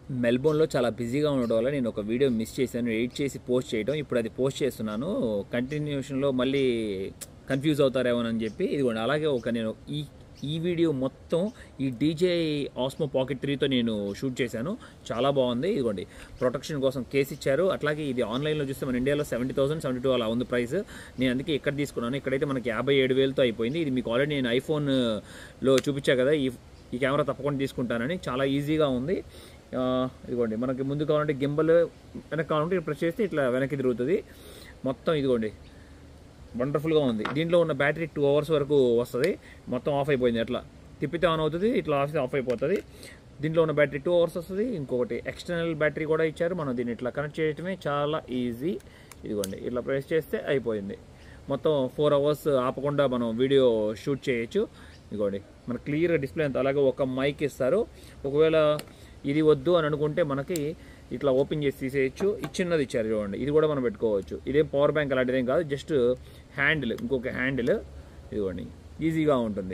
మెల్బోర్న్లో చాలా బిజీగా ఉండడం వల్ల నేను ఒక వీడియో మిస్ చేశాను ఎడిట్ చేసి పోస్ట్ చేయడం ఇప్పుడు అది పోస్ట్ చేస్తున్నాను కంటిన్యూషన్లో మళ్ళీ కన్ఫ్యూజ్ అవుతారేమోనని చెప్పి ఇదిగోండి అలాగే ఒక నేను ఈ ఈ వీడియో మొత్తం ఈ డీజే ఆస్మో పాకెట్ త్రీతో నేను షూట్ చేశాను చాలా బాగుంది ఇదిగోండి ప్రొటెక్షన్ కోసం కేసు ఇచ్చారు అట్లాగే ఇది ఆన్లైన్లో చూస్తే మన ఇండియాలో సెవెంటీ థౌసండ్ సెవెంటీ టూ అలా ఉంది ప్రైస్ నేను అందుకే ఇక్కడ తీసుకున్నాను ఇక్కడైతే మనకి యాభై ఏడు వేలతో అయిపోయింది ఇది మీకు ఆల్రెడీ నేను ఐఫోన్లో చూపించా కదా ఈ ఈ కెమెరా తప్పకుండా తీసుకుంటానని చాలా ఈజీగా ఉంది ఆ, ఇదిగోండి మనకి ముందు కావాలంటే గింబల్ వెనక కావాలంటే ఇట్లా ప్రెస్ చేస్తే ఇట్లా వెనక్కి తిరుగుతుంది మొత్తం ఇదిగోండి వండర్ఫుల్గా ఉంది దీంట్లో ఉన్న బ్యాటరీ టూ అవర్స్ వరకు వస్తుంది మొత్తం ఆఫ్ అయిపోయింది అట్లా తిప్పితే ఆన్ అవుతుంది ఇట్లా ఆఫ్ ఆఫ్ అయిపోతుంది దీంట్లో ఉన్న బ్యాటరీ టూ అవర్స్ వస్తుంది ఇంకొకటి ఎక్స్టర్నల్ బ్యాటరీ కూడా ఇచ్చారు మనం దీన్ని ఇట్లా కనెక్ట్ చేయడమే చాలా ఈజీ ఇదిగోండి ఇట్లా ప్రెస్ చేస్తే అయిపోయింది మొత్తం ఫోర్ అవర్స్ ఆపకుండా మనం వీడియో షూట్ చేయొచ్చు ఇదిగోండి మన క్లియర్గా డిస్ప్లే అంతా అలాగే ఒక మైక్ ఇస్తారు ఒకవేళ ఇది వద్దు అని అనుకుంటే మనకి ఇట్లా ఓపెన్ చేసి తీసేయచ్చు ఇది చిన్నది ఇచ్చారు చూడండి ఇది కూడా మనం పెట్టుకోవచ్చు ఇదేం పవర్ బ్యాంక్ అలాంటిదేం కాదు జస్ట్ హ్యాండిల్ ఇంకొక హ్యాండిల్ ఇదిగోండి ఈజీగా ఉంటుంది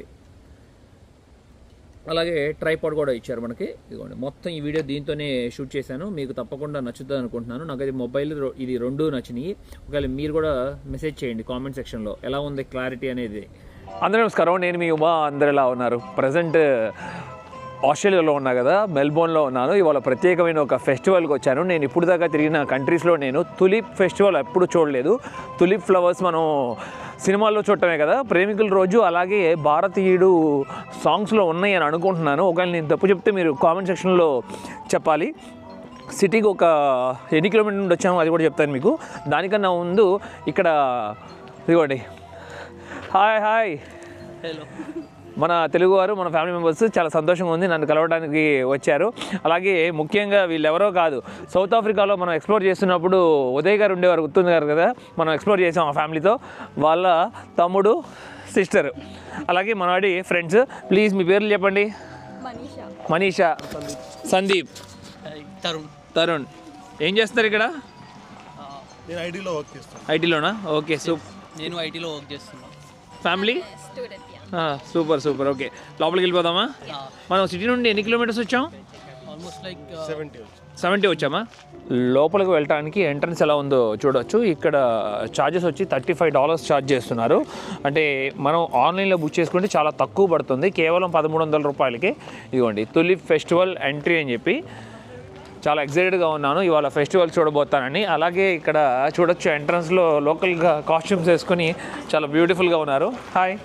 అలాగే ట్రైపాడ్ కూడా ఇచ్చారు మనకి ఇదిగోండి మొత్తం ఈ వీడియో దీంతోనే షూట్ చేశాను మీకు తప్పకుండా నచ్చుతుంది అనుకుంటున్నాను నాకు అది మొబైల్ రో- ఇది రెండు నచ్చినాయి ఒకవేళ మీరు కూడా మెసేజ్ చేయండి కామెంట్ సెక్షన్లో ఎలా ఉంది క్లారిటీ అనేది అందరూ నమస్కారం నేను మీ ఉమా అందరు ఎలా ఉన్నారు ప్రజెంట్ ఆస్ట్రేలియాలో ఉన్నా కదా మెల్బోర్న్లో ఉన్నాను ఇవాళ ప్రత్యేకమైన ఒక ఫెస్టివల్కి వచ్చాను నేను ఇప్పుడు దాకా తిరిగిన కంట్రీస్లో నేను తులిప్ ఫెస్టివల్ ఎప్పుడు చూడలేదు తులిప్ ఫ్లవర్స్ మనం సినిమాల్లో చూడటమే కదా ప్రేమికుల రోజు అలాగే భారతీయుడు సాంగ్స్లో ఉన్నాయి అని అనుకుంటున్నాను ఒకవేళ నేను తప్పు చెప్తే మీరు కామెంట్ సెక్షన్లో చెప్పాలి సిటీకి ఒక ఎన్ని కిలోమీటర్ నుండి వచ్చామో అది కూడా చెప్తాను మీకు దానికన్నా ముందు ఇక్కడ ఇదిగోండి హాయ్ హాయ్ మన తెలుగువారు మన ఫ్యామిలీ మెంబర్స్ చాలా సంతోషంగా ఉంది నన్ను కలవడానికి వచ్చారు అలాగే ముఖ్యంగా వీళ్ళు ఎవరో కాదు సౌత్ ఆఫ్రికాలో మనం ఎక్స్ప్లోర్ చేస్తున్నప్పుడు ఉదయ్ గారు ఉండేవారు గుర్తుంది గారు కదా మనం ఎక్స్ప్లోర్ చేసాం ఆ ఫ్యామిలీతో వాళ్ళ తమ్ముడు సిస్టర్ అలాగే మనవాడి ఫ్రెండ్స్ ప్లీజ్ మీ పేర్లు చెప్పండి మనీషా మనీషా సందీప్ తరుణ్ తరుణ్ ఏం చేస్తారు ఇక్కడ నేను ఐడిలో వర్క్ చేస్తాను ఐటీలోనా ఓకే సూప్ నేను ఐటీలో వర్క్ చేస్తున్నా family student yeah super super okay లోపలికి వెళ్ళిపోదామా మనం సిటీ నుండి ఎన్ని కిలోమీటర్స్ వచ్చాం ఆల్మోస్ట్ లైక్ సెవెంటీ వచ్చి సెవెంటీ వచ్చామా లోపలికి వెళ్ళడానికి ఎంట్రన్స్ ఎలా ఉందో చూడొచ్చు ఇక్కడ ఛార్జెస్ వచ్చి థర్టీ ఫైవ్ డాలర్స్ ఛార్జ్ చేస్తున్నారు అంటే మనం ఆన్లైన్లో బుక్ చేసుకుంటే చాలా తక్కువ పడుతుంది కేవలం పదమూడు వందల రూపాయలకి ఇదిగోండి తులిప్ ఫెస్టివల్ ఎంట్రీ అని చెప్పి చాలా ఎక్సైటెడ్గా ఉన్నాను ఇవాళ ఫెస్టివల్ చూడబోతానని అలాగే ఇక్కడ చూడొచ్చు ఎంట్రన్స్లో లోకల్గా కాస్ట్యూమ్స్ వేసుకొని చాలా బ్యూటిఫుల్గా ఉన్నారు హాయ్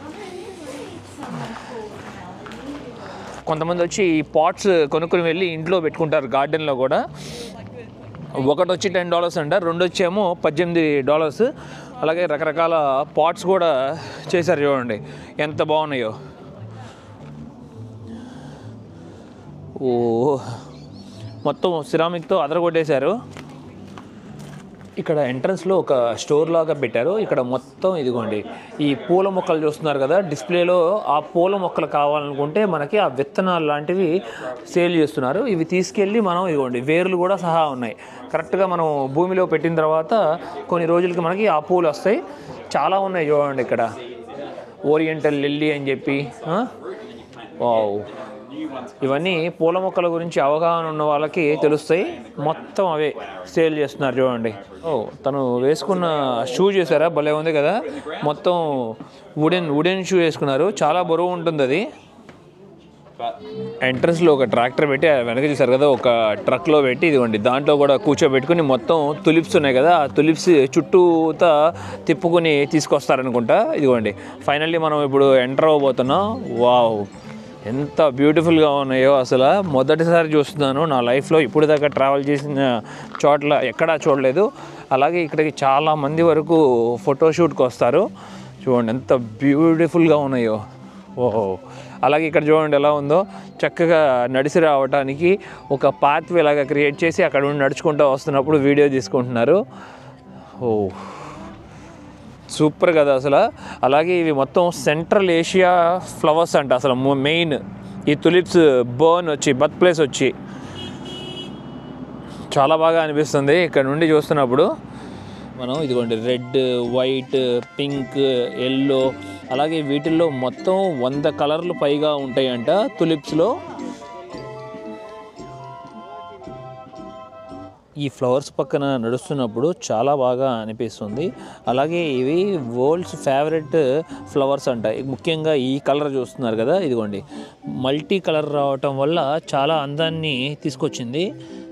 కొంతమంది వచ్చి ఈ పాట్స్ కొనుక్కొని వెళ్ళి ఇంట్లో పెట్టుకుంటారు గార్డెన్లో కూడా ఒకటి వచ్చి టెన్ డాలర్స్ అంట రెండు వచ్చేమో పద్దెనిమిది డాలర్స్ అలాగే రకరకాల పాట్స్ కూడా చేశారు చూడండి ఎంత బాగున్నాయో ఓ మొత్తం సిరామిక్తో అదరగొట్టేశారు ఇక్కడ ఎంట్రన్స్లో ఒక స్టోర్ లాగా పెట్టారు ఇక్కడ మొత్తం ఇదిగోండి ఈ పూల మొక్కలు చూస్తున్నారు కదా డిస్ప్లేలో ఆ పూల మొక్కలు కావాలనుకుంటే మనకి ఆ విత్తనాలు లాంటివి సేల్ చేస్తున్నారు ఇవి తీసుకెళ్ళి మనం ఇదిగోండి వేర్లు కూడా సహా ఉన్నాయి కరెక్ట్గా మనం భూమిలో పెట్టిన తర్వాత కొన్ని రోజులకి మనకి ఆ పూలు వస్తాయి చాలా ఉన్నాయి చూడండి ఇక్కడ ఓరియంటల్ లిల్లీ అని చెప్పి ఆ? వావ్ ఇవన్నీ పూల మొక్కల గురించి అవగాహన ఉన్న వాళ్ళకి తెలుస్తాయి మొత్తం అవే సేల్ చేస్తున్నారు చూడండి ఓ తను వేసుకున్న షూ చూసారా భలే ఉంది కదా మొత్తం వుడెన్ వుడెన్ షూ వేసుకున్నారు చాలా బరువు ఉంటుంది అది ఎంట్రన్స్లో ఒక ట్రాక్టర్ పెట్టి ఆ వెనక చూసారు కదా ఒక ట్రక్లో పెట్టి ఇదిగోండి దాంట్లో కూడా కూర్చోబెట్టుకుని మొత్తం తులిప్స్ ఉన్నాయి కదా ఆ తులిప్స్ చుట్టూతా తిప్పుకొని తీసుకొస్తారనుకుంటా ఇదిగోండి ఫైనల్లీ మనం ఇప్పుడు ఎంటర్ అవ్వబోతున్నాం వావ్ ఎంత బ్యూటిఫుల్గా ఉన్నాయో అసలు మొదటిసారి చూస్తున్నాను నా లైఫ్లో ఇప్పుడు దాకా ట్రావెల్ చేసిన చోట్ల ఎక్కడా చూడలేదు అలాగే ఇక్కడికి చాలా మంది వరకు ఫోటోషూట్కి వస్తారు చూడండి ఎంత బ్యూటిఫుల్గా ఉన్నాయో ఓహో అలాగే ఇక్కడ చూడండి ఎలా ఉందో చక్కగా నడిచి రావడానికి ఒక పాత్వే లాగా క్రియేట్ చేసి అక్కడ ఉండి నడుచుకుంటూ వస్తున్నప్పుడు వీడియో తీసుకుంటున్నారు ఓ సూపర్ కదా అసలు అలాగే ఇవి మొత్తం సెంట్రల్ ఏషియా ఫ్లవర్స్ అంట అసలు మెయిన్ ఈ తులిప్స్ బర్న్ వచ్చి బర్త్ ప్లేస్ వచ్చి చాలా బాగా అనిపిస్తుంది ఇక్కడ నుండి చూస్తున్నప్పుడు మనం ఇదిగోండి రెడ్ వైట్ పింక్ ఎల్లో అలాగే వీటిల్లో మొత్తం వంద కలర్లు పైగా ఉంటాయంట తులిప్స్లో ఈ ఫ్లవర్స్ పక్కన నడుస్తున్నప్పుడు చాలా బాగా అనిపిస్తుంది అలాగే ఇవి వరల్డ్స్ ఫేవరెట్ ఫ్లవర్స్ అంట ముఖ్యంగా ఈ కలర్ చూస్తున్నారు కదా ఇదిగోండి మల్టీ కలర్ రావటం వల్ల చాలా అందాన్ని తీసుకొచ్చింది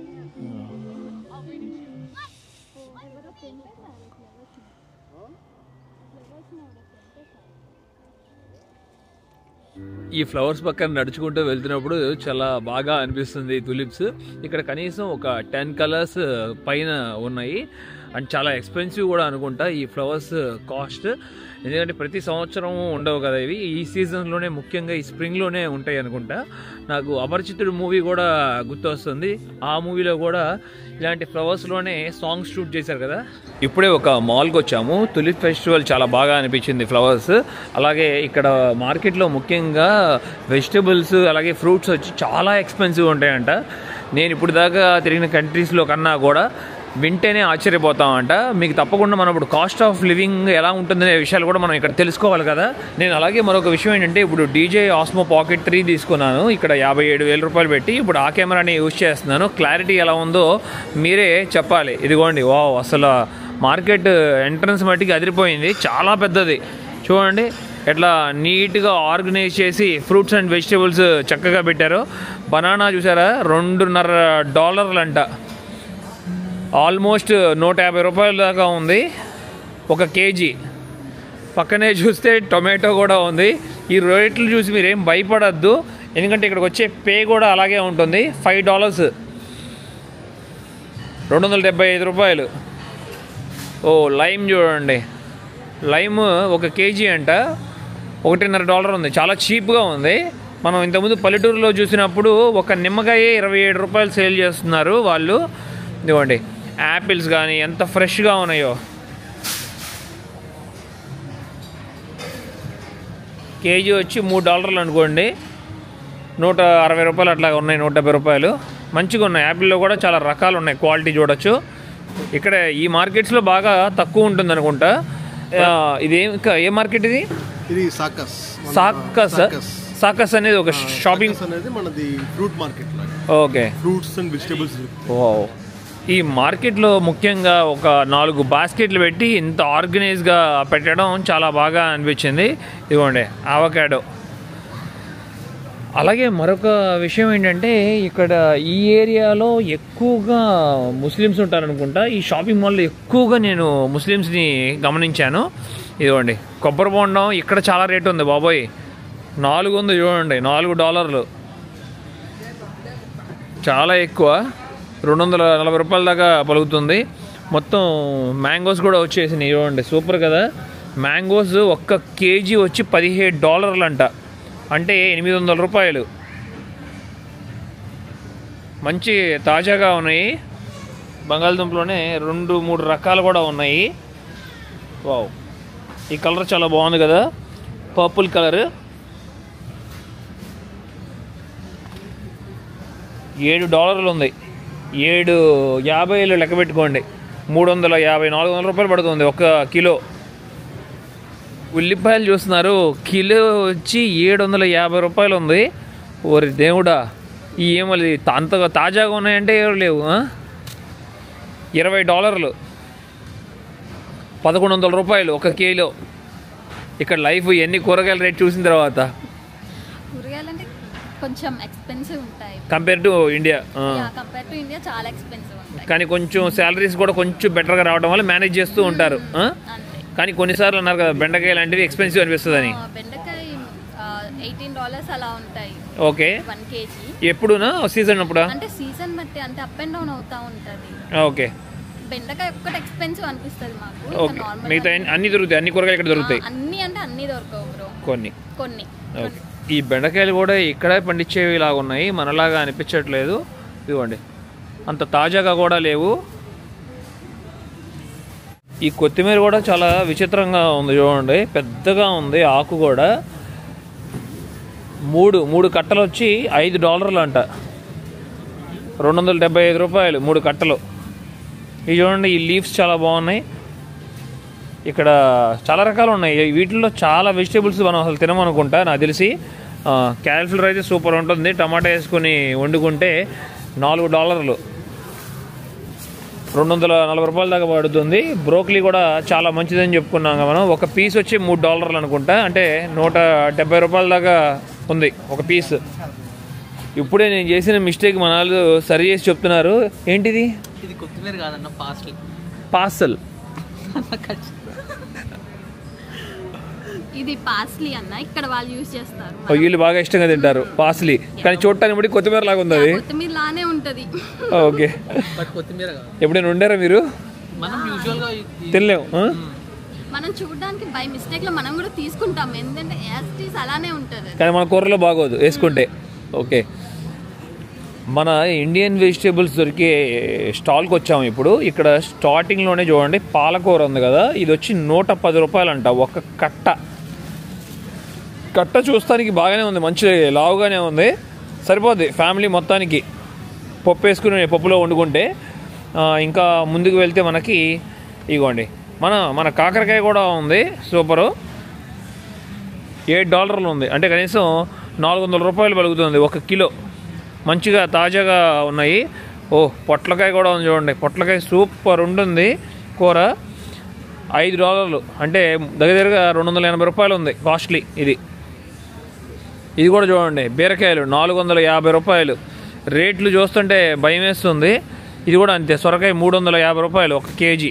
ఈ ఫ్లవర్స్ పక్కన నడుచుకుంటూ వెళ్తున్నప్పుడు చాలా బాగా అనిపిస్తుంది తులిప్స్ ఇక్కడ కనీసం ఒక టెన్ కలర్స్ పైన ఉన్నాయి అండ్ చాలా ఎక్స్పెన్సివ్ కూడా అనుకుంటా ఈ ఫ్లవర్స్ కాస్ట్ ఎందుకంటే ప్రతి సంవత్సరం ఉండవు కదా ఇవి ఈ సీజన్లోనే ముఖ్యంగా ఈ స్ప్రింగ్లోనే ఉంటాయి అనుకుంటా నాకు అపరిచితుడు మూవీ కూడా గుర్తొస్తుంది ఆ మూవీలో కూడా ఇలాంటి ఫ్లవర్స్లోనే సాంగ్స్ షూట్ చేశారు కదా ఇప్పుడే ఒక మాల్కి వచ్చాము తులిప్ ఫెస్టివల్ చాలా బాగా అనిపించింది ఫ్లవర్స్ అలాగే ఇక్కడ మార్కెట్లో ముఖ్యంగా వెజిటబుల్స్ అలాగే ఫ్రూట్స్ వచ్చి చాలా ఎక్స్పెన్సివ్ ఉంటాయంట నేను ఇప్పుడు దాకా తిరిగిన కంట్రీస్లో కన్నా కూడా వింటేనే ఆశ్చర్యపోతామంట మీకు తప్పకుండా మనం ఇప్పుడు కాస్ట్ ఆఫ్ లివింగ్ ఎలా ఉంటుందనే విషయాలు కూడా మనం ఇక్కడ తెలుసుకోవాలి కదా నేను అలాగే మరొక విషయం ఏంటంటే ఇప్పుడు డీజే ఆస్మో పాకెట్ త్రీ తీసుకున్నాను ఇక్కడ యాభై ఏడు వేల రూపాయలు పెట్టి ఇప్పుడు ఆ కెమెరాని యూజ్ చేస్తున్నాను క్లారిటీ ఎలా ఉందో మీరే చెప్పాలి ఇదిగోండి వా అసలు మార్కెట్ ఎంట్రన్స్ మట్టికి అదిరిపోయింది చాలా పెద్దది చూడండి ఎట్లా నీట్గా ఆర్గనైజ్ చేసి ఫ్రూట్స్ అండ్ వెజిటేబుల్స్ చక్కగా పెట్టారు బనానా చూసారా రెండున్నర డాలర్లు అంట ఆల్మోస్ట్ నూట యాభై రూపాయల దాకా ఉంది ఒక కేజీ పక్కనే చూస్తే టొమాటో కూడా ఉంది ఈ రేట్లు చూసి మీరు ఏం భయపడద్దు ఎందుకంటే ఇక్కడికి వచ్చే పే కూడా అలాగే ఉంటుంది ఫైవ్ డాలర్స్ రెండు వందల డెబ్బై ఐదు రూపాయలు ఓ లైమ్ చూడండి లైమ్ ఒక కేజీ అంట ఒకటిన్నర డాలర్ ఉంది చాలా చీప్గా ఉంది మనం ఇంతకుముందు పల్లెటూరులో చూసినప్పుడు ఒక నిమ్మకాయ ఇరవై ఏడు రూపాయలు సేల్ చేస్తున్నారు వాళ్ళు ఇదిగోండి యాపిల్స్ కానీ ఎంత ఫ్రెష్గా ఉన్నాయో కేజీ వచ్చి మూడు డాలర్లు అనుకోండి నూట అరవై రూపాయలు అట్లా ఉన్నాయి నూట డెబ్బై రూపాయలు మంచిగా ఉన్నాయి యాపిల్లో కూడా చాలా రకాలు ఉన్నాయి క్వాలిటీ చూడొచ్చు ఇక్కడ ఈ మార్కెట్స్లో బాగా తక్కువ ఉంటుంది అనుకుంటా ఆ, ఇదేం ఏ మార్కెట్ ఇది ఇది సాకస్ మన సాకస్ సాకస్. సాకస్ అనేది ఒక షాపింగ్ సాకస్ అనేది మనది ఫ్రూట్ మార్కెట్ లాగా ఓకే ఫ్రూట్స్ అండ్ వెజిటబుల్స్ ఓ ఈ మార్కెట్లో ముఖ్యంగా ఒక నాలుగు బాస్కెట్లు పెట్టి ఇంత ఆర్గనైజ్గా పెట్టడం చాలా బాగా అనిపించింది ఇదిగోండి ఆవకాడో అలాగే మరొక విషయం ఏంటంటే ఇక్కడ ఈ ఏరియాలో ఎక్కువగా ముస్లిమ్స్ ఉంటారనుకుంటా ఈ షాపింగ్ మాల్లో ఎక్కువగా నేను ముస్లిమ్స్ని గమనించాను ఇదిగోండి కొబ్బరి బొండం ఇక్కడ చాలా రేట్ ఉంది బాబోయ్ నాలుగు ఉంది చూడండి నాలుగు డాలర్లు చాలా ఎక్కువ రెండు వందల నలభై రూపాయల దాకా పలుకుతుంది మొత్తం మ్యాంగోస్ కూడా వచ్చేసినాయి చూడండి సూపర్ కదా మ్యాంగోస్ ఒక్క కేజీ వచ్చి పదిహేడు డాలర్లు అంట అంటే ఎనిమిది వందల రూపాయలు మంచి తాజాగా ఉన్నాయి బంగాళదుంపలోనే రెండు మూడు రకాలు కూడా ఉన్నాయి వావ్ ఈ కలర్ చాలా బాగుంది కదా పర్పుల్ కలర్ ఏడు డాలర్లు ఉంది ఏడు యాభైలు లెక్క పెట్టుకోండి మూడు వందల యాభై నాలుగు వందల రూపాయలు పడుతుంది ఒక కిలో ఉల్లిపాయలు చూస్తున్నారు కిలో వచ్చి ఏడు వందల యాభై రూపాయలు ఉంది ఓరి దేవుడా ఈ ఏమది అంత తాజాగా ఉన్నాయంటే ఎవరు లేవు ఆ? ఇరవై డాలర్లు పదకొండు వందల రూపాయలు ఒక కిలో ఇక్కడ లైఫ్ ఎన్ని కూరగాయల రేట్ చూసిన తర్వాత కూరగాయలు అంటే కొంచెం ఎక్స్పెన్సివ్ ఉంటాయి compare to India compare to India చాలా ఎక్స్పెన్సివ్ ఉంటాయి కానీ కొంచెం శాలరీస్ కూడా కొంచెం బెటర్గా రావడం వల్ల మేనేజ్ చేస్తూ ఉంటారు ఆ? అంతే కానీ కొన్నిసార్లు అన్నారు కదా బెండకాయ లాంటివి ఎక్స్పెన్సివ్ అనిపిస్తుందని ఆ, బెండకాయ ఎయిటీన్ డాలర్స్ అలా ఉంటాయి ఓకే వన్ కేజీ ఎప్పుడునా సీజన్ అప్పుడా అంటే సీజన్ బట్టి అంటే అప్ అండ్ డౌన్ అవుతా ఉంటది ఓకే బెండకాయ ఒక్కటి ఎక్స్పెన్సివ్ అనిపిస్తుంది మాకు ఓకే మిగతా అన్ని- అన్ని దొరుకుతాయి అన్ని కూరగాయలు ఇక్కడ దొరుకుతాయి అన్ని అంటే అన్ని దొరకవు బ్రో కొన్ని కొన్ని ఓకే ఈ బెండకాయలు కూడా ఇక్కడే పండించేవి లాగా ఉన్నాయి మనలాగా అనిపించట్లేదు ఇదిగోండి అంత తాజాగా కూడా లేవు ఈ కొత్తిమీర కూడా చాలా విచిత్రంగా ఉంది చూడండి పెద్దగా ఉంది ఆకు కూడా మూడు మూడు కట్టలు వచ్చి ఐదు డాలర్లు అంట రెండు వందల డెబ్బై ఐదు రూపాయలు మూడు కట్టలు ఇవి చూడండి ఈ లీవ్స్ చాలా బాగున్నాయి ఇక్కడ చాలా రకాలు ఉన్నాయి వీటిల్లో చాలా వెజిటేబుల్స్ మనం అసలు తినమనుకుంటా నాకు తెలిసి క్యాలిఫ్లవర్ అయితే సూపర్ ఉంటుంది టమాటా వేసుకొని వండుకుంటే నాలుగు డాలర్లు రెండు వందల నలభై రూపాయల దాకా పడుతుంది బ్రోకలీ కూడా చాలా మంచిదని చెప్పుకున్నాం కదా మనం ఒక పీస్ వచ్చి మూడు డాలర్లు అనుకుంటా అంటే నూట డెబ్బై రూపాయల దాకా ఉంది ఒక పీస్ ఇప్పుడే నేను చేసిన మిస్టేక్ మన వాళ్ళు సరి చేసి చెప్తున్నారు ఏంటిది ఇది కొత్తిమీర కాదన్న పాస్లీ పార్సల్ ఇది పాస్లీ అన్న ఇక్కడ వాళ్ళు యూజ్ చేస్తారు వీళ్ళు బాగా ఇష్టంగా తింటారు పాస్లీ కానీ చూడటానికి బట్టి కొత్తిమీర లాగా ఉంది అది కొత్తిమీర లానే ఉంటది ఓకే బట్ కొత్తిమీర కాదు ఎప్పుడైనా ఉండారా మీరు మనం యూజువల్గా ఇది- తినలేము ఆ? మనం చూడడానికి బై మిస్టేక్ లో మనం కూడా తీసుకుంటాం ఎందుకంటే యాస్టీస్ అలానే ఉంటది కానీ మన కూరలో బాగోదు వేసుకుంటే ఓకే మన ఇండియన్ వెజిటేబుల్స్ దొరికే స్టాల్కి వచ్చాము ఇప్పుడు ఇక్కడ స్టార్టింగ్లోనే చూడండి పాలకూర ఉంది కదా ఇది వచ్చి నూట పది రూపాయలు అంట ఒక కట్ట కట్ట చూస్తానికి బాగానే ఉంది మంచి లావుగానే ఉంది సరిపోద్ది ఫ్యామిలీ మొత్తానికి పప్పు వేసుకుని పప్పులో వండుకుంటే ఆ, ఇంకా ముందుకు వెళ్తే మనకి ఇగోండి మన మన కాకరకాయ కూడా ఉంది సూపరు ఏడు డాలర్లు ఉంది అంటే కనీసం నాలుగు వందల రూపాయలు పలుకుతుంది ఒక కిలో మంచిగా తాజాగా ఉన్నాయి ఓ పొట్లకాయ కూడా ఉంది చూడండి పొట్లకాయ సూపర్ ఉంటుంది కూర ఐదు డాలర్లు అంటే దగ్గర దగ్గరగా రెండు వందల ఎనభై రూపాయలు ఉంది కాస్ట్లీ ఇది ఇది కూడా చూడండి బీరకాయలు నాలుగు వందల యాభై రూపాయలు రేట్లు చూస్తుంటే భయం వేస్తుంది ఇది కూడా అంతే సొరకాయ మూడు వందల యాభై రూపాయలు ఒక కేజీ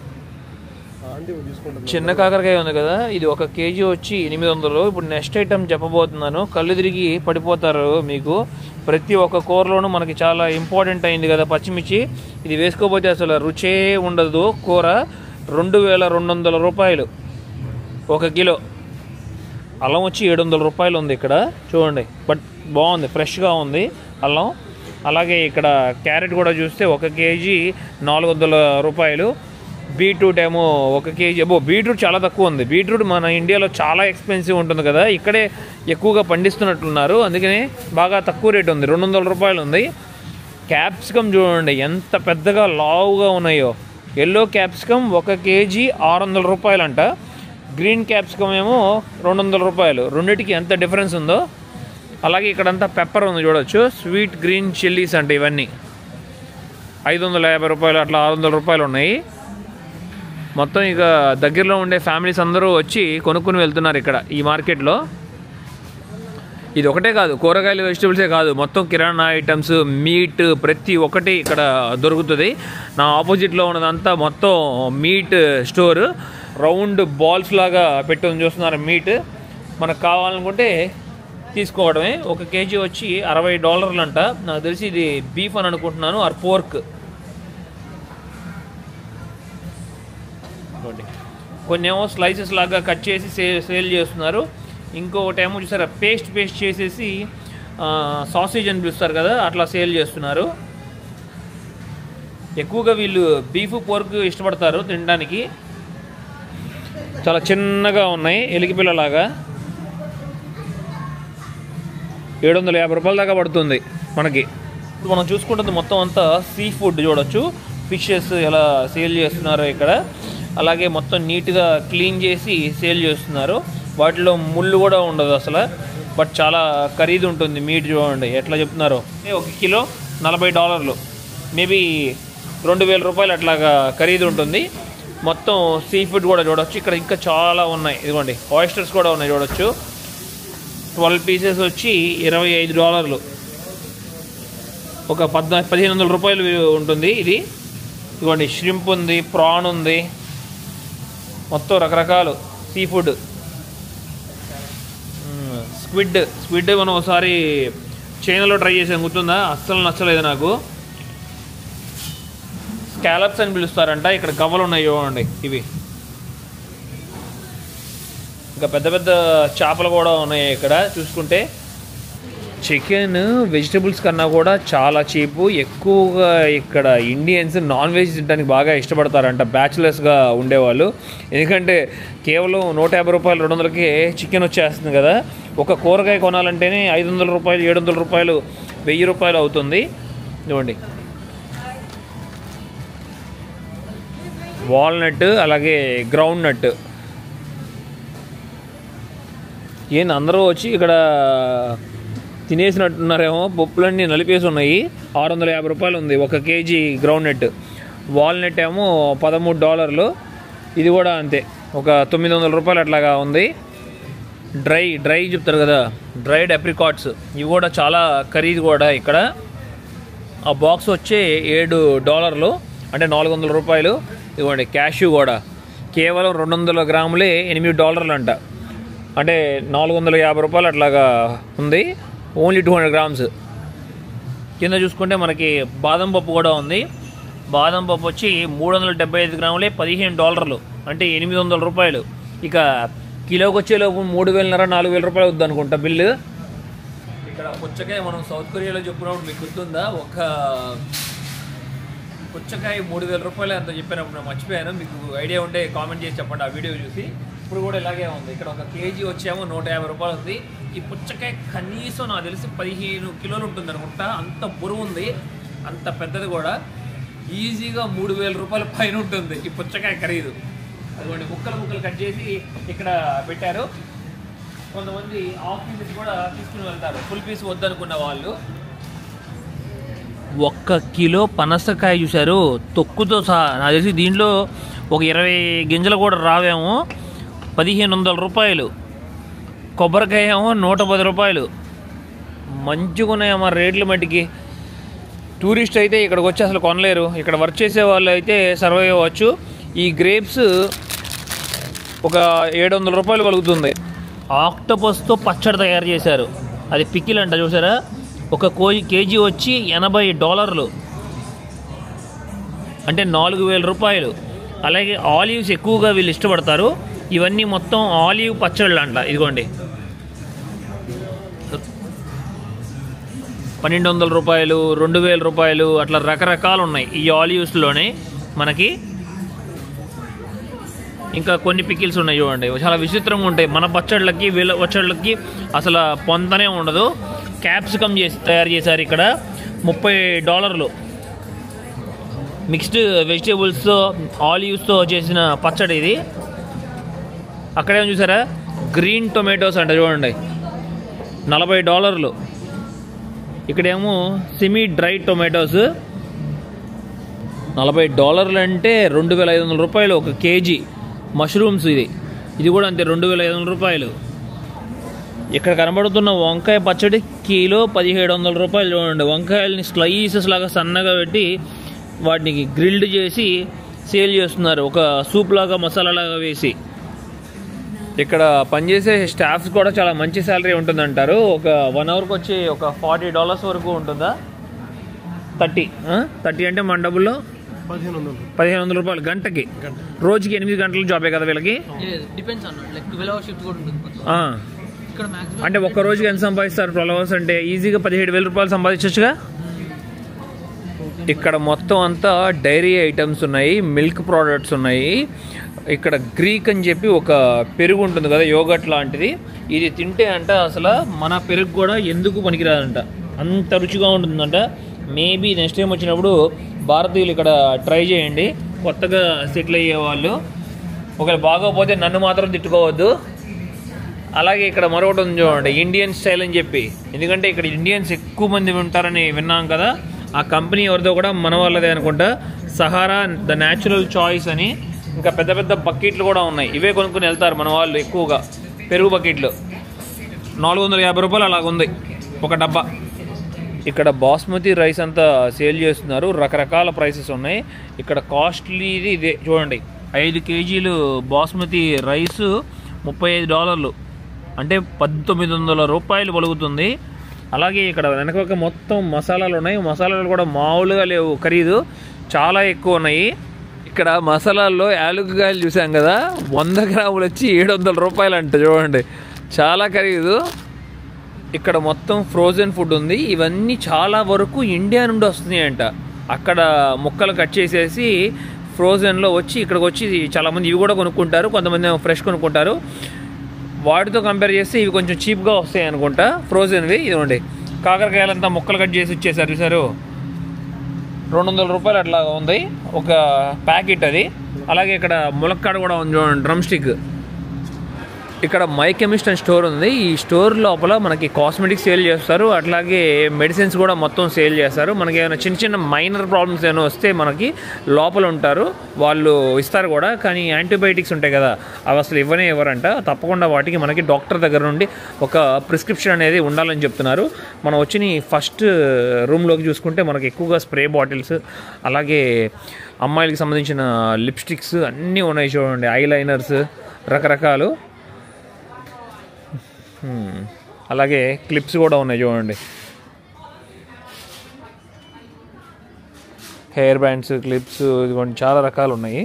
చిన్న కాకరకాయ ఉంది కదా ఇది ఒక కేజీ వచ్చి ఎనిమిది వందలు ఇప్పుడు నెక్స్ట్ ఐటమ్ చెప్పబోతున్నాను కళ్ళు తిరిగి పడిపోతారు మీకు ప్రతి ఒక్క కూరలోనూ మనకి చాలా ఇంపార్టెంట్ అయింది కదా పచ్చిమిర్చి ఇది వేసుకోకపోతే అసలు రుచే ఉండదు కూర రెండు వేల రెండు వందల రూపాయలు ఒక కిలో అల్లం వచ్చి ఏడు వందల రూపాయలు ఉంది ఇక్కడ చూడండి బట్ బాగుంది ఫ్రెష్గా ఉంది అల్లం అలాగే ఇక్కడ క్యారెట్ కూడా చూస్తే ఒక కేజీ నాలుగు వందల రూపాయలు బీట్రూట్ ఏమో ఒక కేజీ అబ్బో బీట్రూట్ చాలా తక్కువ ఉంది బీట్రూట్ మన ఇండియాలో చాలా ఎక్స్పెన్సివ్ ఉంటుంది కదా ఇక్కడే ఎక్కువగా పండిస్తున్నట్లున్నారు అందుకని బాగా తక్కువ రేట్ ఉంది రెండు వందల రూపాయలు ఉంది క్యాప్సికమ్ చూడండి ఎంత పెద్దగా లావుగా ఉన్నాయో ఎల్లో క్యాప్సికమ్ ఒక కేజీ ఆరు వందల రూపాయలు అంట గ్రీన్ క్యాప్సికమ్ ఏమో రెండు వందల రూపాయలు రెండిటికి ఎంత డిఫరెన్స్ ఉందో అలాగే ఇక్కడంతా పెప్పర్ ఉంది చూడొచ్చు స్వీట్ గ్రీన్ చిల్లీస్ అంటే ఇవన్నీ ఐదు వందల యాభై రూపాయలు అట్లా ఆరు వందల రూపాయలు ఉన్నాయి మొత్తం ఇక దగ్గరలో ఉండే ఫ్యామిలీస్ అందరూ వచ్చి కొనుక్కుని వెళ్తున్నారు ఇక్కడ ఈ మార్కెట్లో ఇది ఒకటే కాదు కూరగాయలు వెజిటబుల్సే కాదు మొత్తం కిరాణా ఐటమ్స్ మీట్ ప్రతి ఒక్కటి ఇక్కడ దొరుకుతుంది నా ఆపోజిట్లో ఉన్నదంతా మొత్తం మీట్ స్టోర్ రౌండ్ బాల్స్ లాగా పెట్టి ఉంది చూస్తున్నారు మీట్ మనకు కావాలనుకుంటే తీసుకోవడమే ఒక కేజీ వచ్చి అరవై డాలర్లు అంట నాకు తెలిసి ఇది బీఫ్ అని అనుకుంటున్నాను ఆర్ పోర్క్ ఇదిగోండి. కొన్ని ఏమో స్లైసెస్ లాగా కట్ చేసి సే సేల్ చేస్తున్నారు ఇంకొకటి ఏమో చూసారా పేస్ట్ పేస్ట్ చేసేసి సాసేజ్ అని పిలుస్తారు కదా అట్లా సేల్ చేస్తున్నారు ఎక్కువగా వీళ్ళు బీఫ్ పోర్క్ ఇష్టపడతారు తినడానికి చాలా చిన్నగా ఉన్నాయి ఎలికిపిల్లలాగా ఏడు వందల యాభై రూపాయల దాకా పడుతుంది మనకి ఇప్పుడు మనం చూసుకుంటుంది మొత్తం అంతా సీ ఫుడ్ చూడొచ్చు ఫిషెస్ ఎలా సేల్ చేస్తున్నారో ఇక్కడ అలాగే మొత్తం నీట్గా క్లీన్ చేసి సేల్ చేస్తున్నారు వాటిలో ముళ్ళు కూడా ఉండదు అసలు బట్ చాలా ఖరీదు ఉంటుంది మీట్ చూడండి ఎట్లా చెప్తున్నారో ఏ ఒక కిలో నలభై డాలర్లు మేబీ రెండు వేల రూపాయలు అట్లాగా ఖరీదు ఉంటుంది మొత్తం సీ ఫుడ్ కూడా చూడొచ్చు ఇక్కడ ఇంకా చాలా ఉన్నాయి ఇదిగోండి ఆయిస్టర్స్ కూడా ఉన్నాయి చూడొచ్చు ట్వెల్వ్ పీసెస్ వచ్చి ఇరవై ఐదు డాలర్లు ఒక పద్నా పదిహేను వందల రూపాయలు ఉంటుంది ఇది ఇదిగోండి షింప్ ఉంది ప్రాన్ ఉంది మొత్తం రకరకాలు సీ ఫుడ్ స్క్విడ్ స్క్విడ్ మనం ఒకసారి చైనాలో ట్రై చేసాం గుర్తుందా అస్సలు నచ్చలేదు నాకు స్కాలప్స్ అని పిలుస్తారంట ఇక్కడ గవ్వలు ఉన్నాయి చూడండి ఇవి ఇంకా పెద్ద పెద్ద చేపలు కూడా ఉన్నాయి ఇక్కడ చూసుకుంటే చికెన్ వెజిటబుల్స్ కన్నా కూడా చాలా చీపు ఎక్కువగా ఇక్కడ ఇండియన్స్ నాన్ వెజ్ తినడానికి బాగా ఇష్టపడతారంట బ్యాచులర్స్గా ఉండేవాళ్ళు ఎందుకంటే కేవలం నూట యాభై రూపాయలు రెండు వందలకి చికెన్ వచ్చేస్తుంది కదా ఒక కూరగాయ కొనాలంటేనే ఐదు వందల రూపాయలు ఏడు వందల రూపాయలు వెయ్యి రూపాయలు అవుతుంది ఇవ్వండి వాల్నట్ అలాగే గ్రౌండ్ నట్ ఏంది అందరూ వచ్చి ఇక్కడ తినేసినట్టున్నారేమో పప్పులన్నీ నలిపేసి ఉన్నాయి ఆరు వందల యాభై రూపాయలు ఉంది ఒక కేజీ గ్రౌండ్ నట్ వాల్నట్ ఏమో పదమూడు డాలర్లు ఇది కూడా అంతే ఒక తొమ్మిది వందల రూపాయలు అట్లాగా ఉంది డ్రై డ్రై చెప్తారు కదా డ్రైడ్ అప్రికాట్స్ ఇవి కూడా చాలా ఖరీదు కూడా ఇక్కడ ఆ బాక్స్ వచ్చి ఏడు డాలర్లు అంటే నాలుగు వందల రూపాయలు ఇవ్వండి క్యాష్యూ కూడా కేవలం రెండు వందల గ్రాములే ఎనిమిది డాలర్లు అంట అంటే నాలుగు వందల యాభై రూపాయలు అట్లాగా ఉంది ఓన్లీ టూ హండ్రెడ్ గ్రామ్స్ కింద చూసుకుంటే మనకి బాదం పప్పు కూడా ఉంది బాదం పప్పు వచ్చి మూడు వందల డెబ్బై ఐదు గ్రాములే పదిహేను డాలర్లు అంటే ఎనిమిది వందల రూపాయలు ఇక కిలోకి వచ్చేలోపు మూడు వేలన్నర నాలుగు వేల రూపాయలు అవుద్ది అనుకుంటా బిల్లు ఇక్కడ పుచ్చకాయ మనం సౌత్ కొరియాలో చెప్పుకున్నప్పుడు మీకు గుర్తుందా ఒక పుచ్చకాయ మూడు వేల రూపాయలు అంత చెప్పినప్పుడు నేను మర్చిపోయాను మీకు ఐడియా ఉంటే కామెంట్ చేసి చెప్పండి ఆ వీడియో చూసి ఇప్పుడు కూడా ఇలాగే ఉంది ఇక్కడ ఒక కేజీ వచ్చేమో నూట యాభై రూపాయలు ఉంది ఈ పుచ్చకాయ కనీసం నాకు తెలిసి పదిహేను కిలోలు ఉంటుంది అనుకుంటా అంత బరువు ఉంది అంత పెద్దది కూడా ఈజీగా మూడు వేల రూపాయల పైన ఉంటుంది ఈ పుచ్చకాయ ఖరీదు అటువంటి ముక్కలు ముక్కలు కట్ చేసి ఇక్కడ పెట్టారు కొంతమంది హాఫ్ పీసెస్ కూడా తీసుకుని వెళ్తారు ఫుల్ పీస్ వద్దనుకున్న వాళ్ళు ఒక్క కిలో పనసకాయ చూశారు తొక్కుతో సహా నాకు తెలిసి దీంట్లో ఒక ఇరవై గింజలు కూడా రావేమో పదిహేను వందల రూపాయలు కొబ్బరికాయ ఏమో నూట పది రూపాయలు మంచిగా ఉన్నాయమ్మా రేట్లు మట్టికి టూరిస్ట్ అయితే ఇక్కడికి వచ్చి అసలు కొనలేరు ఇక్కడ వర్క్ చేసే వాళ్ళు అయితే సర్వైవ్ అవ్వచ్చు ఈ గ్రేప్స్ ఒక ఏడు వందల రూపాయలు కలుగుతుంది ఆక్టోపస్తో పచ్చడి తయారు చేశారు అది పికిల్ అంట చూసారా ఒక కోజీ కేజీ వచ్చి ఎనభై డాలర్లు అంటే నాలుగు వేల రూపాయలు అలాగే ఆలివ్స్ ఎక్కువగా వీళ్ళు ఇష్టపడతారు ఇవన్నీ మొత్తం ఆలివ్ పచ్చళ్ళు అంట ఇదిగోండి పన్నెండు వందల రూపాయలు రెండు వేల రూపాయలు అట్లా రకరకాలు ఉన్నాయి ఈ ఆలివ్స్లోనే మనకి ఇంకా కొన్ని పికిల్స్ ఉన్నాయి చూడండి చాలా విచిత్రంగా ఉంటాయి మన పచ్చళ్ళకి వీళ్ళ పచ్చళ్ళకి అసలు పొంతనే ఉండదు క్యాప్సికమ్ చేసి తయారు చేశారు ఇక్కడ ముప్పై డాలర్లు మిక్స్డ్ వెజిటేబుల్స్తో ఆలివ్స్తో చేసిన పచ్చడి ఇది అక్కడేమో చూసారా గ్రీన్ టొమాటోస్ అంట చూడండి నలభై డాలర్లు ఇక్కడేమో సెమీ డ్రై టొమాటోస్ నలభై డాలర్లు అంటే రెండు వేల ఐదు వందల రూపాయలు ఒక కేజీ మష్రూమ్స్ ఇది ఇది కూడా అంతే రెండు వేల ఐదు వందల రూపాయలు ఇక్కడ కనబడుతున్న వంకాయ పచ్చడి కిలో పదిహేడు వందల రూపాయలు చూడండి వంకాయలని స్లైసెస్ లాగా సన్నగా పెట్టి వాటిని గ్రిల్డ్ చేసి సేల్ చేస్తున్నారు ఒక సూప్ లాగా మసాలా లాగా వేసి ఇక్కడ పనిచేసే స్టాఫ్స్ కూడా చాలా మంచి శాలరీ ఉంటుందంటారు ఒక వన్ అవర్కి వచ్చి ఒక ఫార్టీ డాలర్స్ వరకు ఉంటుందా థర్టీ థర్టీ అంటే మన డబ్బుల్లో పదిహేను వందలు పదిహేను వందల రూపాయలు గంటకి రోజుకి ఎనిమిది గంటల జాబే కదా వీళ్ళకి డిపెండ్స్ అన్న లైక్ ట్వెల్వ్ అవర్స్ షిఫ్ట్ కూడా ఉంటుంది కొంచెం. ఆ. ఇక్కడ మాక్సిమం అంటే ఒక్క రోజుకి ఎంత సంపాదిస్తారు ట్వెల్వ్ అవర్స్ అంటే ఈజీగా పదిహేడు వేల రూపాయలు సంపాదించవచ్చుగా ఇక్కడ మొత్తం అంతా డైరీ ఐటమ్స్ ఉన్నాయి మిల్క్ ప్రోడక్ట్స్ ఉన్నాయి ఇక్కడ గ్రీక్ అని చెప్పి ఒక పెరుగు ఉంటుంది కదా యోగట్ లాంటిది ఇది తింటే అంట అసలు మన పెరుగు కూడా ఎందుకు పనికిరాదంట అంత రుచిగా ఉంటుందంట మేబీ నెక్స్ట్ టైం వచ్చినప్పుడు భారతీయులు ఇక్కడ ట్రై చేయండి కొత్తగా సెటిల్ అయ్యే వాళ్ళు ఒకవేళ బాగోకపోతే నన్ను మాత్రం తిట్టుకోవద్దు అలాగే ఇక్కడ మరొకటి ఉంది చూడండి ఇండియన్ స్టైల్ అని చెప్పి ఎందుకంటే ఇక్కడ ఇండియన్స్ ఎక్కువ మంది ఉంటారని విన్నాం కదా ఆ కంపెనీ ఎవరిదో కూడా మన వాళ్ళదే అనుకుంటా సహారా ద న్యాచురల్ చాయిస్ అని ఇంకా పెద్ద పెద్ద బకెట్లు కూడా ఉన్నాయి ఇవే కొనుక్కుని వెళ్తారు మన వాళ్ళు ఎక్కువగా పెరుగు బకెట్లు నాలుగు వందల యాభై రూపాయలు అలాగ ఉంది ఒక డబ్బా ఇక్కడ బాస్మతి రైస్ అంతా సేల్ చేస్తున్నారు రకరకాల ప్రైసెస్ ఉన్నాయి ఇక్కడ కాస్ట్లీది ఇదే చూడండి ఐదు కేజీలు బాస్మతి రైస్ ముప్పై ఐదు డాలర్లు అంటే పంతొమ్మిది వందల రూపాయలు పలుకుతుంది అలాగే ఇక్కడ వెనక మొత్తం మసాలాలు ఉన్నాయి మసాలాలు కూడా మామూలుగా లేవు ఖరీదు చాలా ఎక్కువ ఉన్నాయి ఇక్కడ మసాలాల్లో యాలకుకాయలు చూసాం కదా వంద గ్రాములు వచ్చి ఏడు వందల రూపాయలు అంట చూడండి చాలా ఖరీదు ఇక్కడ మొత్తం ఫ్రోజన్ ఫుడ్ ఉంది ఇవన్నీ చాలా వరకు ఇండియా నుండి వస్తున్నాయంట అక్కడ ముక్కలు కట్ చేసేసి ఫ్రోజన్లో వచ్చి ఇక్కడికి వచ్చి చాలామంది ఇవి కూడా కొనుక్కుంటారు కొంతమంది ఏమో ఫ్రెష్ కొనుక్కుంటారు వాటితో కంపేర్ చేస్తే ఇవి కొంచెం చీప్గా వస్తాయి అనుకుంటా ఫ్రోజన్వి ఇదిగోండి కాకరకాయలంతా ముక్కలు కట్ చేసి ఇచ్చేసారు చూసారు రెండు వందల రూపాయలు అట్లా ఉంది ఒక ప్యాకెట్ అది అలాగే ఇక్కడ ములక్కాడ కూడా ఉంది చూడండి డ్రమ్ స్టిక్ ఇక్కడ మై కెమిస్ట్ అండ్ స్టోర్ ఉంది ఈ స్టోర్ లోపల మనకి కాస్మెటిక్స్ సేల్ చేస్తారు అట్లాగే మెడిసిన్స్ కూడా మొత్తం సేల్ చేస్తారు మనకి ఏమైనా చిన్న చిన్న మైనర్ ప్రాబ్లమ్స్ ఏమైనా వస్తే మనకి లోపల ఉంటారు వాళ్ళు ఇస్తారు కూడా కానీ యాంటీబయాటిక్స్ ఉంటాయి కదా అవి అసలు ఇవ్వనే ఇవ్వరంట తప్పకుండా వాటికి మనకి డాక్టర్ దగ్గర నుండి ఒక ప్రిస్క్రిప్షన్ అనేది ఉండాలని చెప్తున్నారు మనం వచ్చిన ఫస్ట్ రూమ్లోకి చూసుకుంటే మనకి ఎక్కువగా స్ప్రే బాటిల్స్ అలాగే అమ్మాయిలకి సంబంధించిన లిప్స్టిక్స్ అన్నీ ఉన్నాయి చూడండి ఐ లైనర్స్ రకరకాలు హ్మ్. అలాగే క్లిప్స్ కూడా ఉన్నాయి చూడండి హెయిర్ బ్యాండ్స్ క్లిప్స్ ఇదిగోండి చాలా రకాలు ఉన్నాయి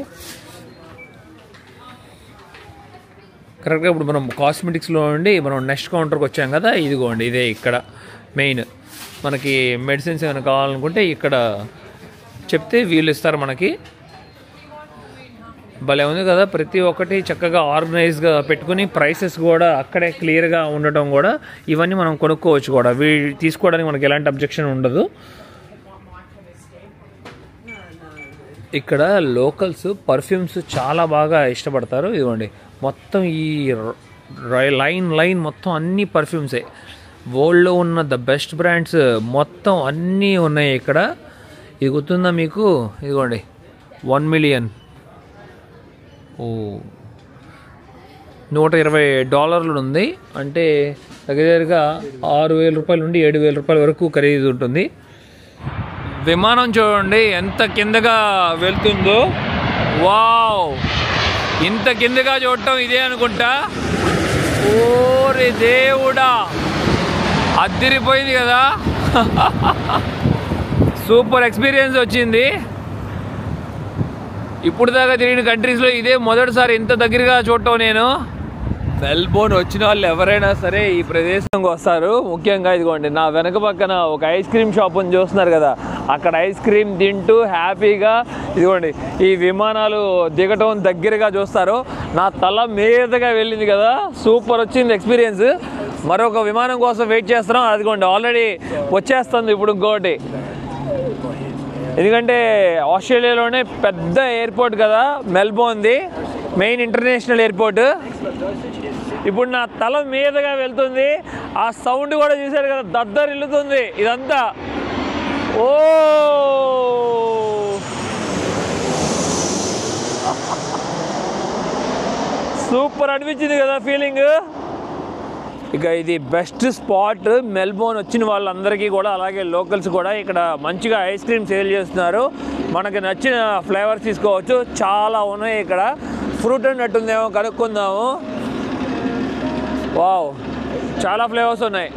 కరెక్ట్గా ఇప్పుడు మనం కాస్మెటిక్స్లో నుండి మనం నెక్స్ట్ కౌంటర్కి వచ్చాం కదా ఇదిగోండి ఇదే ఇక్కడ మెయిన్ మనకి మెడిసిన్స్ ఏమైనా కావాలనుకుంటే ఇక్కడ చెప్తే వీళ్ళు ఇస్తారు మనకి భలే ఉంది కదా ప్రతి ఒక్కటి చక్కగా ఆర్గనైజ్గా పెట్టుకుని ప్రైసెస్ కూడా అక్కడే క్లియర్గా ఉండటం కూడా ఇవన్నీ మనం కొనుక్కోవచ్చు కూడా వీ తీసుకోవడానికి మనకి ఎలాంటి అబ్జెక్షన్ ఉండదు ఇక్కడ లోకల్స్ పర్ఫ్యూమ్స్ చాలా బాగా ఇష్టపడతారు ఇదిగోండి మొత్తం ఈ ర- లైన్ లైన్ మొత్తం అన్ని పర్ఫ్యూమ్సే వరల్డ్లో ఉన్న ద బెస్ట్ బ్రాండ్స్ మొత్తం అన్నీ ఉన్నాయి ఇక్కడ ఇది గుర్తుందా మీకు ఇదిగోండి వన్ మిలియన్ ఓ నూట ఇరవై డాలర్లు ఉంది అంటే దగ్గర దగ్గరగా ఆరు వేల రూపాయల నుండి ఏడు వేల రూపాయల వరకు ఖరీదు ఉంటుంది విమానం చూడండి ఎంత కిందగా వెళ్తుందో వావ్ ఇంత కిందగా చూడటం ఇదే అనుకుంటా ఓరే దేవుడా అద్దిరిపోయింది కదా సూపర్ ఎక్స్పీరియన్స్ వచ్చింది ఇప్పుడు దాకా తిరిగిన కంట్రీస్లో ఇదే మొదటిసారి ఇంత దగ్గరగా చూడటం నేను మెల్బోర్న్ వచ్చిన వాళ్ళు ఎవరైనా సరే ఈ ప్రదేశంకి వస్తారు ముఖ్యంగా ఇదిగోండి నా వెనక పక్కన ఒక ఐస్ క్రీమ్ షాప్ ఉంది చూస్తున్నారు కదా అక్కడ ఐస్ క్రీమ్ తింటూ హ్యాపీగా ఇదిగోండి ఈ విమానాలు దిగటం దగ్గరగా చూస్తారు నా తల మీదగా వెళ్ళింది కదా సూపర్ వచ్చింది ఎక్స్పీరియన్స్ మరొక విమానం కోసం వెయిట్ చేస్తున్నాం అదిగోండి ఆల్రెడీ వచ్చేస్తుంది ఇప్పుడు ఇంకోటి ఎందుకంటే ఆస్ట్రేలియాలోనే పెద్ద ఎయిర్పోర్ట్ కదా మెల్బోర్న్ది మెయిన్ ఇంటర్నేషనల్ ఎయిర్పోర్ట్ ఇప్పుడు నా తల మీదగా వెళ్తుంది ఆ సౌండ్ కూడా చూశారు కదా దద్దరిల్లుతుంది ఇదంతా ఓ సూపర్ అనిపించింది కదా ఫీలింగ్ ఇక ఇది బెస్ట్ స్పాట్ మెల్బోర్న్ వచ్చిన వాళ్ళందరికీ కూడా అలాగే లోకల్స్ కూడా ఇక్కడ మంచిగా ఐస్ క్రీమ్ సేల్ చేస్తున్నారు మనకి నచ్చిన ఫ్లేవర్స్ తీసుకోవచ్చు చాలా ఉన్నాయి ఇక్కడ ఫ్రూట్ అండ్ నట్ ఉందేమో కనుక్కుందాము వావ్ చాలా ఫ్లేవర్స్ ఉన్నాయి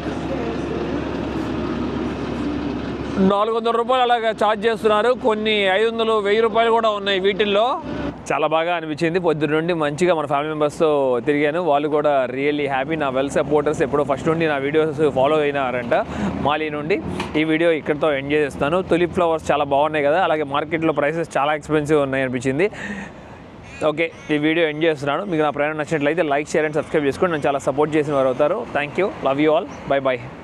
నాలుగు వందల రూపాయలు అలాగా ఛార్జ్ చేస్తున్నారు కొన్ని ఐదు వందలు వెయ్యి రూపాయలు కూడా ఉన్నాయి వీటిల్లో చాలా బాగా అనిపించింది పొద్దున్న నుండి మంచిగా మన ఫ్యామిలీ మెంబర్స్తో తిరిగాను వాళ్ళు కూడా రియల్లీ హ్యాపీ నా వెల్ సపోర్టర్స్ ఎప్పుడో ఫస్ట్ నుండి నా వీడియోస్ ఫాలో అయినారంట మాలి నుండి ఈ వీడియో ఇక్కడితో ఎంజాయ్ చేస్తాను తులిప్ ఫ్లవర్స్ చాలా బాగున్నాయి కదా అలాగే మార్కెట్లో ప్రైసెస్ చాలా ఎక్స్పెన్సివ్ ఉన్నాయి అనిపించింది ఓకే ఈ వీడియో ఎంజాయ్ చేస్తున్నాను మీకు నా ప్రయాణం నచ్చినట్లయితే లైక్ షేర్ అండ్ సబ్స్క్రైబ్ చేసుకోండి నన్ను చాలా సపోర్ట్ చేసిన వారు అవుతారు thank you love you all bye bye